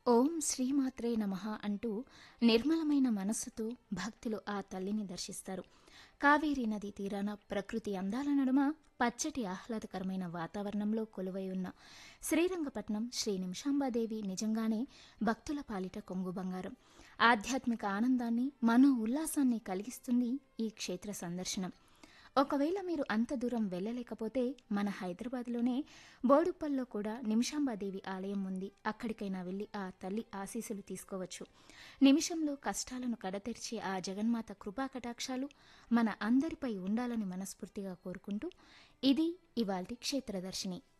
ఓం శ్రీమాత్రే నమః అంటూ నిర్మలమైన మనస్సుతో భక్తులు ఆ తల్లిని దర్శిస్తారు కావేరీ నది తీరాన ప్రకృతి అందాల నడుమ పచ్చటి ఆహ్లాదకరమైన వాతావరణంలో కొలువై ఉన్న శ్రీరంగపట్నం శ్రీ నిమిషాంబాదేవి నిజంగానే భక్తుల పాలిట కొంగు బంగారం ఆధ్యాత్మిక ఆనందాన్ని మనో ఉల్లాసాన్ని కలిగిస్తుంది ఈ క్షేత్ర సందర్శనం ఒకవేళ మీరు అంత దూరం వెళ్ళలేకపోతే మన హైదరాబాద్లోనే బోడుప్పల్లో కూడా నిమిషాంబాదేవి ఆలయం ఉంది అక్కడికైనా వెళ్ళి ఆ తల్లి ఆశీస్సులు తీసుకోవచ్చు నిమిషంలో కష్టాలను కడతెరిచే ఆ జగన్మాత కృపా కటాక్షాలు మన అందరిపై ఉండాలని మనస్ఫూర్తిగా కోరుకుంటూ ఇది ఇవాల్టి క్షేత్రదర్శిని